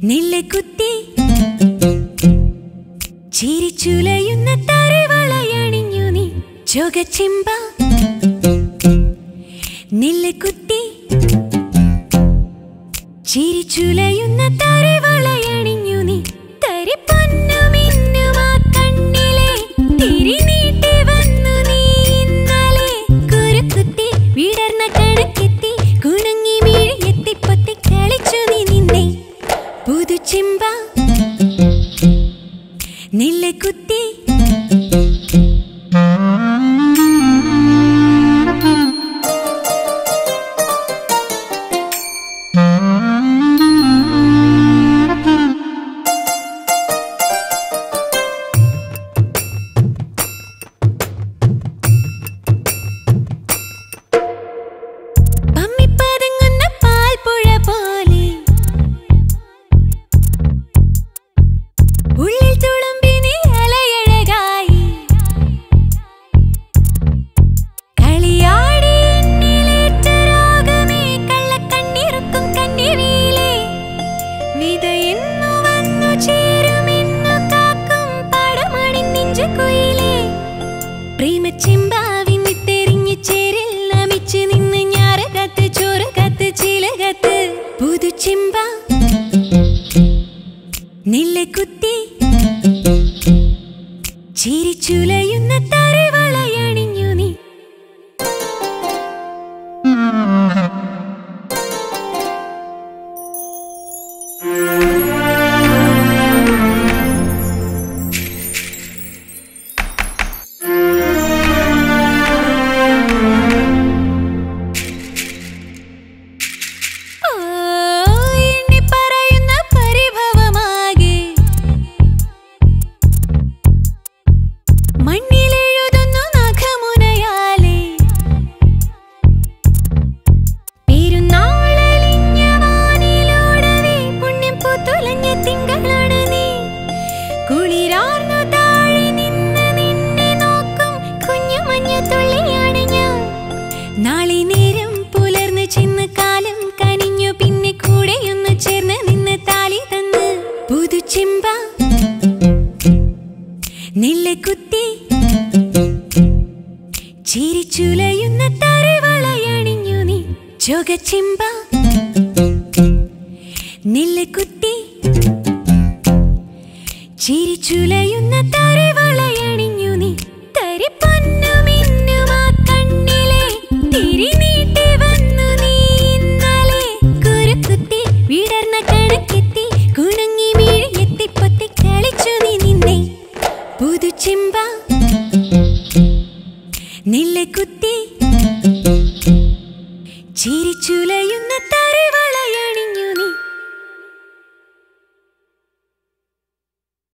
നെല്ല് കുത്തി ചിരിച്ചുലയുന്ന തരവളയണിഞ്ഞു നീ ചൊകച്ചിമ്പ നെല്ല് കുത്തി ചിരിച്ചുലയുന്ന തരവളയണിഞ്ഞു നീ തരിപ്പൊന്നുമിന്നുമാ കണ്ണിലെ തിരിനീട്ടി വന്നു നീ ഇന്നലെ കുരുക്കുത്തി വിടർന്ന കണക്കെത്തി കുണുങ്ങി വീഴെത്തി പൊത്തി കളിച്ചു നീ നിന്നെ പുതുച്ചിമ്പ നെല്ല് കുത്തി പമ്മിപ്പതുങ്ങുന്ന പാൽപ്പുഴ പോലെ ഉള്ളിൽ തുളുമ്പി നീ അലയഴകായി കളിയാടി എന്നിലേറ്റ രാഗമേ കള്ളക്കണ്ണിറുക്കും കണ്ണിവീലേ വിതയെന്നു വന്നു ചേരുമെന്നു കാക്കും പടമണി നെഞ്ചു കുയിലേ പ്രേമച്ചെമ്പാവിൻ വിത്തെറിഞ്ഞു ചേരിൽ നമിച്ച് നിന്ന് ഞാറ് കത്ത് ചോറ് കത്ത് ചില കത്ത് പുതുച്ചെമ്പ നെല്ല് കുത്തി ചിരിച്ചുലയുന്ന തരവളയണിഞ്ഞു നീ ഓ എണ്ണി പറയുന്ന പരിഭവമാകെ മണ്ണിലെഴുതുന്നു നഖമുനയാലെ പെരുന്നാളലിഞ്ഞ വാനിലോടവേ പുണ്യം പൂത്തുലഞ്ഞ തിങ്കളാണ് നീ കുളിരാർന്നു താഴെ നിന്ന് നിന്നെ നോക്കും കുഞ്ഞു മഞ്ഞ തുള്ളിയാണ് ഞാൻ നാളെ നേരം പുലർന്ന് ചെന്ന് കാലം കനിഞ്ഞു പിന്നെ കൂടെയൊന്ന് ചേർന്ന് നിന്ന് താലി തന്ന് പുതുച്ചെമ്പ നെല്ല് കുത്തി ചിരിച്ചുലയുന്ന തരവളയണിഞ്ഞു നീ ചൊകച്ചെമ്പ നെല്ല് കുത്തി ചിരിച്ചുലയുന്ന തരവളയണിഞ്ഞു നീ തരിപ്പൊന്നുമിന്നുമാ കണ്ണിലെ തിരിനീട്ടി വന്നു നീ ഇന്നലെ കുരുക്കുത്തി വിടർന്ന കണക്കെത്തി കുണുങ്ങി വീഴെത്തി പൊത്തി കളിച്ചു നീ നിന്നെ പുതുച്ചെമ്പ നെല്ല് കുത്തി ചിരിച്ചുല